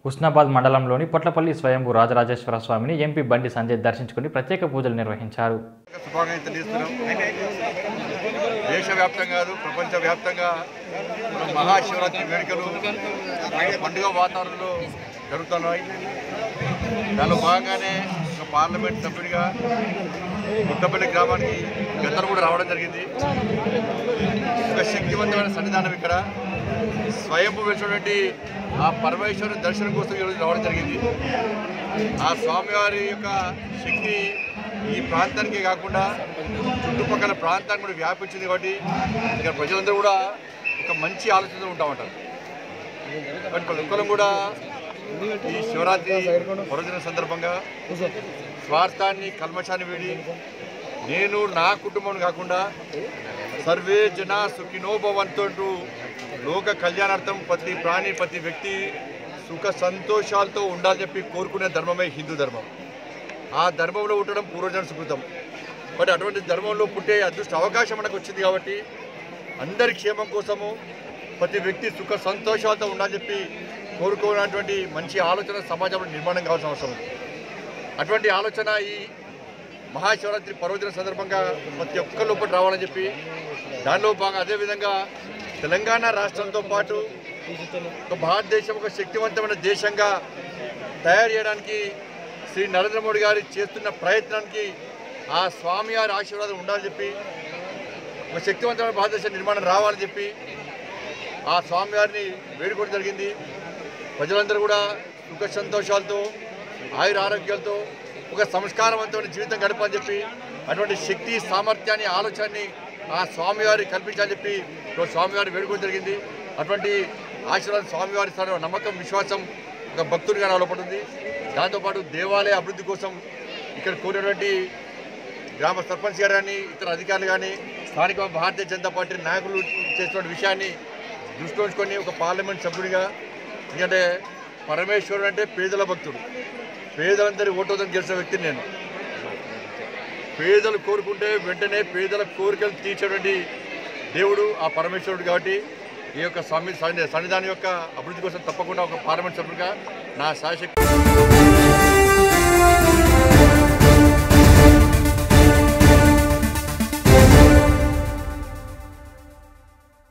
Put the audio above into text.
హుస్నాబాద్ మండలంలోని పొట్లపల్లి స్వయంభూ రాజరాజేశ్వర స్వామిని ఎంపీ బండి సంజయ్ దర్శించుకుని ప్రత్యేక పూజలు నిర్వహించారు శుభాకాంక్షలు తెలియస్తున్నాం దేశవ్యాప్తంగా కాదు ప్రపంచవ్యాప్తంగా మన మహాశివరాత్రి వేడుకలు పండుగ వాతావరణంలో జరుగుతున్నాయి దానిలో భాగంగానే ఒక పార్లమెంట్ సభ్యుడిగా గుట్టపల్లి గ్రామానికి గతంలో కూడా రావడం జరిగింది ఒక శక్తివంతమైన సన్నిధానం ఇక్కడ స్వయంభూ వెలిసినటువంటి ఆ పరమేశ్వరుని దర్శనం కోసం ఈరోజు రావడం జరిగింది ఆ స్వామివారి యొక్క శక్తి ఈ ప్రాంతానికే కాకుండా చుట్టుపక్కల ప్రాంతానికి కూడా వ్యాపించింది కాబట్టి ఇక్కడ ప్రజలందరూ కూడా ఒక మంచి ఆలోచనతో ఉంటా ఉంటారు కాబట్టి ప్రతి ఒక్కరం కూడా ఈ శివరాత్రి పర్వదిన సందర్భంగా స్వార్థాన్ని కల్మషాన్ని వీడి నేను నా కుటుంబం కాకుండా సర్వే జన సుఖినో భవంతు లోక కళ్యాణార్థం ప్రతి ప్రాణి ప్రతి వ్యక్తి సుఖ సంతోషాలతో ఉండాలని చెప్పి కోరుకునే ధర్మమే హిందూ ధర్మం ఆ ధర్మంలో ఉండడం పూర్వజన సుకృతం బట్ అటువంటి ధర్మంలో పుట్టే అదృష్ట అవకాశం మనకు వచ్చింది కాబట్టి అందరి క్షేమం కోసము ప్రతి వ్యక్తి సుఖ సంతోషాలతో ఉండాలని చెప్పి కోరుకున్నటువంటి మంచి ఆలోచన సమాజంలో నిర్మాణం కావాల్సిన అవసరం ఉంది అటువంటి ఆలోచన ఈ మహాశివరాత్రి పర్వదిన సందర్భంగా ప్రతి ఒక్క లోపల రావాలని చెప్పి దానిలో భాగంగా అదేవిధంగా తెలంగాణ రాష్ట్రంతో పాటు ఒక భారతదేశం ఒక శక్తివంతమైన దేశంగా తయారు చేయడానికి శ్రీ నరేంద్ర మోడీ గారు చేస్తున్న ప్రయత్నానికి ఆ స్వామివారి ఆశీర్వాదం ఉండాలని చెప్పి ఒక శక్తివంతమైన భారతదేశ నిర్మాణం రావాలని చెప్పి ఆ స్వామివారిని వేడుకోవడం జరిగింది ప్రజలందరూ కూడా సుఖ సంతోషాలతో ఆయుర ఆరోగ్యాలతో ఒక సంస్కారవంతమైన జీవితం గడపని చెప్పి అటువంటి శక్తి సామర్థ్యాన్ని ఆలోచనని ఆ స్వామివారి కల్పించాలని చెప్పి ఈరోజు స్వామివారి వేడుకోవడం జరిగింది అటువంటి ఆశీర్వాదం స్వామివారి స్థానం నమ్మకం విశ్వాసం ఒక భక్తుడిగా నలపడుతుంది దాంతోపాటు దేవాలయ అభివృద్ధి కోసం ఇక్కడ కోరినటువంటి గ్రామ సర్పంచ్ గారు కానీ ఇతర అధికారులు కానీ స్థానిక భారతీయ జనతా పార్టీ నాయకులు చేస్తున్న విషయాన్ని దృష్టిలో ఉంచుకొని ఒక పార్లమెంట్ సభ్యుడిగా ఎందుకంటే పరమేశ్వరుడు అంటే పేదల భక్తుడు పేదలందరి ఓటోదని గెలిచిన వ్యక్తిని నేను పేదలు కోరుకుంటే వెంటనే పేదల కోరికలు తీర్చేటువంటి దేవుడు ఆ పరమేశ్వరుడు కాబట్టి ఈ యొక్క స్వామి సన్నిధానం యొక్క అభివృద్ధి కోసం తప్పకుండా ఒక పార్లమెంట్ సభ్యుడిగా నా శాశక్తి